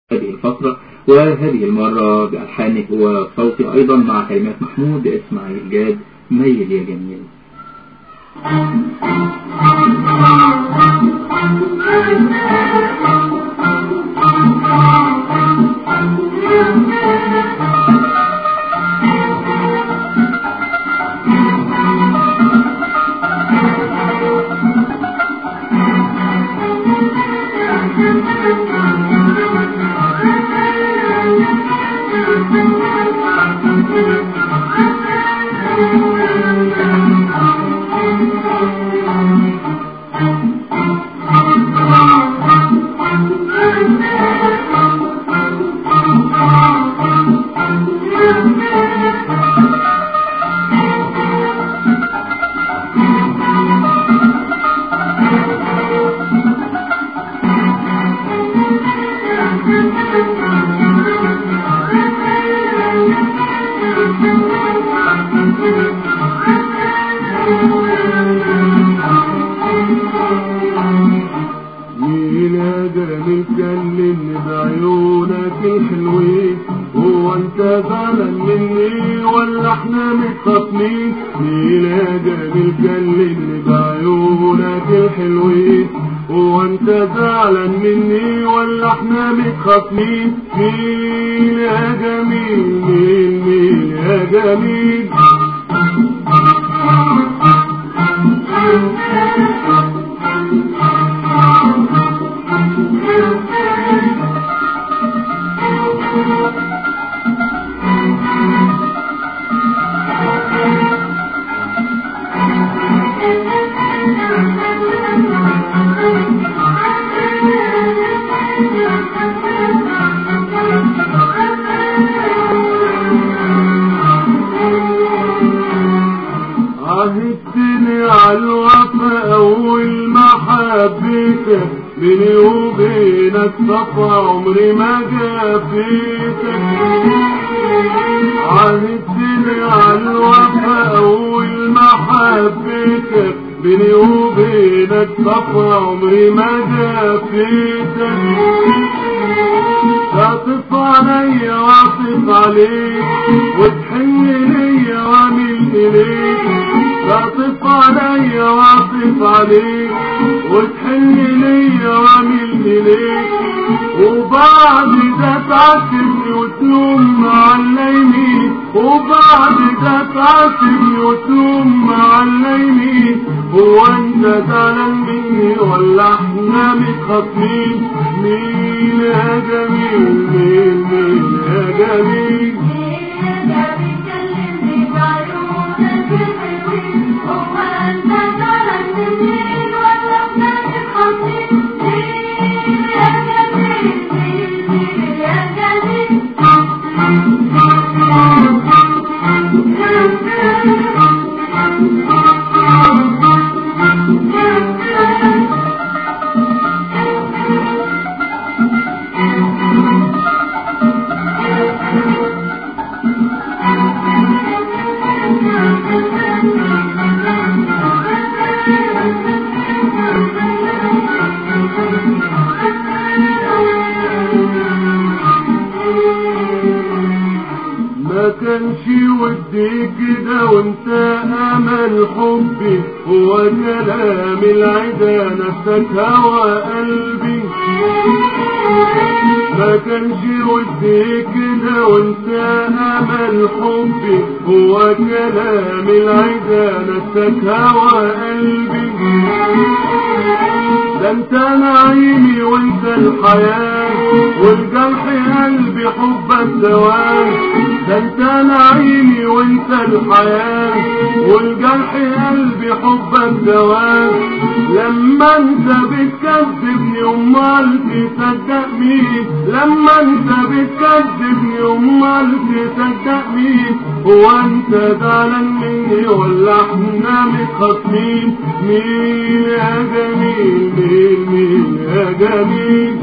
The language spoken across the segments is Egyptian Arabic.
هذه الفترة وهذه المرة بألحانه وصوتي أيضا مع كلمات محمود إسماعيل جاد ميل يا جميل مين يا جميل كلمني بعيونك الحلوين هو انت زعلان مني ولا احنا متخاصمين مين يا جميل كلمني بعيونك الحلوين هو انت زعلان مني ولا احنا متخاصمين مين يا جميل مين مين يا جميل عهدتني على الوفا اول ما حبيتك بيني وبينك صفا عمري ما جافيتك عهدتني على الوفا اول ما حبيتك بيني وبينك صفا عمري ما جافيتك تعطف عليا واعطف عليك وتحن ليا واميل اليك تعطف عليا واعطف عليك وتحن ليا واميل اليك وبعد ده تعاتبني وتلوم على يمين وبعد ده تعاتبني وتلوم على يمين هو انت زعلان مني ولا احنا متخاصمين مين يا جميل مين مين يا جميل ما كانش ودي كده وانت امل حبي هو كلام العدا نفسك هوى قلبي ما كانش ودي كده وانت امل حبي هو كلام العدا نفسك هوى قلبي ده انت نعيمي وانت الحياة والجرح قلبي حبك دواء ده انت نعيمي وانت الحياة والجرح قلبي حبك دواء لما انت بتكذبني امال تصدق مين لما انت بتكذبني امال تصدق مين هو انت زعلان مني ولا احنا متخاصمين مين يا جميل مين مين يا جميل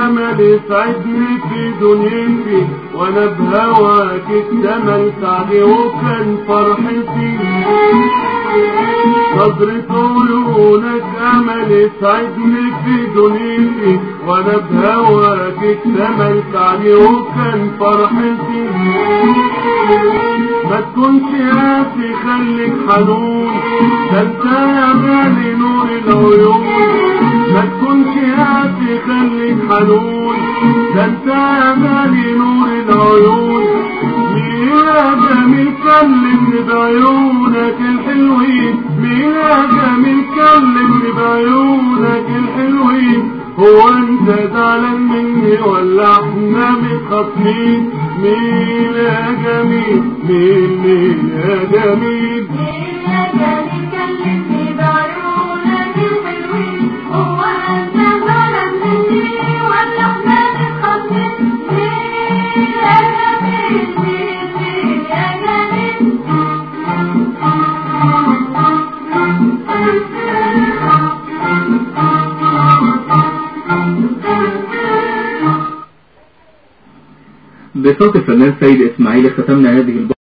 امل يسعدني في دنيتي وانا بهواك اكتمل سعدي وكان فرحتي نظرة عيونك امل يسعدني في دنيتي وانا بهواك اكتمل سعدي وكان فرحتي ما تكونش قاسي خليك حنون ده انت يا غالي نور العيون ما تكونش قاسي خليك حنون ده انت يا غالي نور العيون مين يا جميل كلمني بعيونك الحلوين مين يا جميل كلمني بعيونك الحلوين هو انت زعلان مني ولا احنا متخاصمين مين يا جميل مين مين يا جميل بصوت الفنان سيد اسماعيل ختمنا هذه البحث